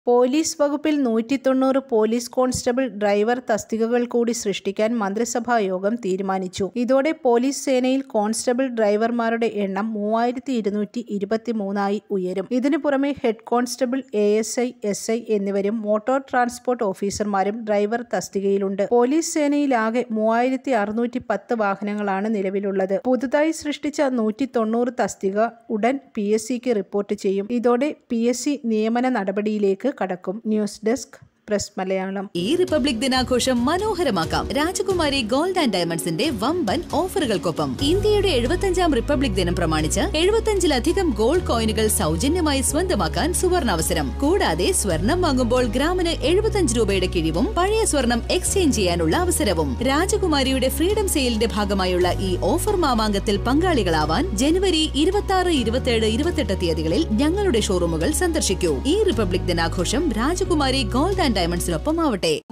police വകുപ്പിൽ നൂറ്റി തൊണ്ണൂറ് പോലീസ് കോൺസ്റ്റബിൾ ഡ്രൈവർ തസ്തികകൾ കൂടി സൃഷ്ടിക്കാൻ മന്ത്രിസഭാ യോഗം തീരുമാനിച്ചു ഇതോടെ പോലീസ് സേനയിൽ കോൺസ്റ്റബിൾ ഡ്രൈവർമാരുടെ എണ്ണം മൂവായിരത്തി ഇരുന്നൂറ്റി ഇരുപത്തി മൂന്നായി ഉയരും ഇതിനു പുറമെ head constable A S I S I എന്നിവരും മോട്ടോർ ട്രാൻസ്പോർട്ട് ഓഫീസർമാരും ഡ്രൈവർ തസ്തികയിലുണ്ട് പോലീസ് സേനയിലാകെ മൂവായിരത്തി അറുന്നൂറ്റി പത്ത് വാഹനങ്ങളാണ് നിലവിലുള്ളത് പുതുതായി സൃഷ്ടിച്ച നൂറ്റി തൊണ്ണൂറ് തസ്തിക ഉടൻ പി എസ് സിക്ക് റിപ്പോർട്ട് ചെയ്യും ഇതോടെ പി എസ് സി നിയമന നടപടിയിലേക്ക് കടക്കും ന്യൂസ് ഡെസ്ക് പ്രസ് മലയാളം ഈ റിപ്പബ്ലിക് ദിനാഘോഷം മനോഹരമാക്കാം രാജകുമാരി ഗോൾഡ് ആൻഡ് ഡയമണ്ട്സിന്റെ വമ്പൻ ഓഫറുകൾക്കൊപ്പം ഇന്ത്യയുടെ എഴുപത്തഞ്ചാം റിപ്പബ്ലിക് ദിനം പ്രമാണിച്ച് എഴുപത്തഞ്ചിലധികം ഗോൾഡ് കോയിനുകൾ സൗജന്യമായി സ്വന്തമാക്കാൻ സുവർണാവസരം കൂടാതെ സ്വർണം വാങ്ങുമ്പോൾ ഗ്രാമിന് എഴുപത്തഞ്ച് രൂപയുടെ കിഴിവും പഴയ സ്വർണം എക്സ്ചേഞ്ച് ചെയ്യാനുള്ള അവസരവും രാജകുമാരിയുടെ ഫ്രീഡം സെയിലിന്റെ ഭാഗമായുള്ള ഈ ഓഫർ മാമാങ്കത്തിൽ പങ്കാളികളാവാൻ ജനുവരി ഇരുപത്തി ആറ് ഇരുപത്തിയേഴ് ഇരുപത്തെട്ട് തീയതികളിൽ ഞങ്ങളുടെ ഷോറൂമുകൾ സന്ദർശിക്കൂ ഈ റിപ്പബ്ലിക് ദിനാഘോഷം രാജകുമാരി ഗോൾഡ് ആൻഡ് ഡയമണ്ട്സിനൊപ്പം ആവട്ടെ